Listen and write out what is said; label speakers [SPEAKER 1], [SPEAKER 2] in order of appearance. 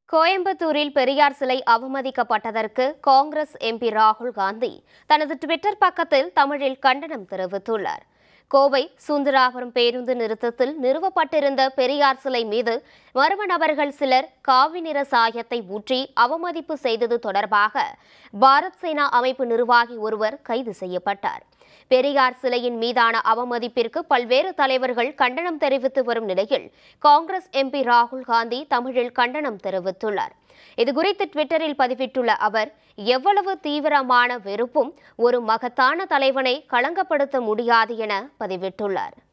[SPEAKER 1] கோயம்புத்தூரில் பெரியார் சிலை அவமதிக்கப்பட்டதற்கு காங்கிரஸ் எம்பி ராகுல் காந்தி தனது ட்விட்டர் பக்கத்தில் தமிழில் கண்டனம் தெரிவித்துள்ளார் கோவை சுந்தராபுரம் பேருந்து நிறுத்தத்தில் நிறுவப்பட்டிருந்த பெரியார் சிலை மீது மர்ம நபர்கள் சிலர் காவி நிற சாயத்தை ஊற்றி அவமதிப்பு செய்தது தொடர்பாக பாரத் சேனா அமைப்பு நிர்வாகி ஒருவர் கைது செய்யப்பட்டார் பெரியார் சிலையின் மீதான அவமதிப்பிற்கு பல்வேறு தலைவர்கள் கண்டனம் தெரிவித்து வரும் நிலையில் காங்கிரஸ் எம்பி ராகுல் காந்தி தமிழில் கண்டனம் தெரிவித்துள்ளார் இதுகுறித்து ட்விட்டரில் பதிவிட்டுள்ள அவர் எவ்வளவு தீவிரமான வெறுப்பும் ஒரு மகத்தான தலைவனை களங்கப்படுத்த முடியாது என பதிவிட்டுள்ளார்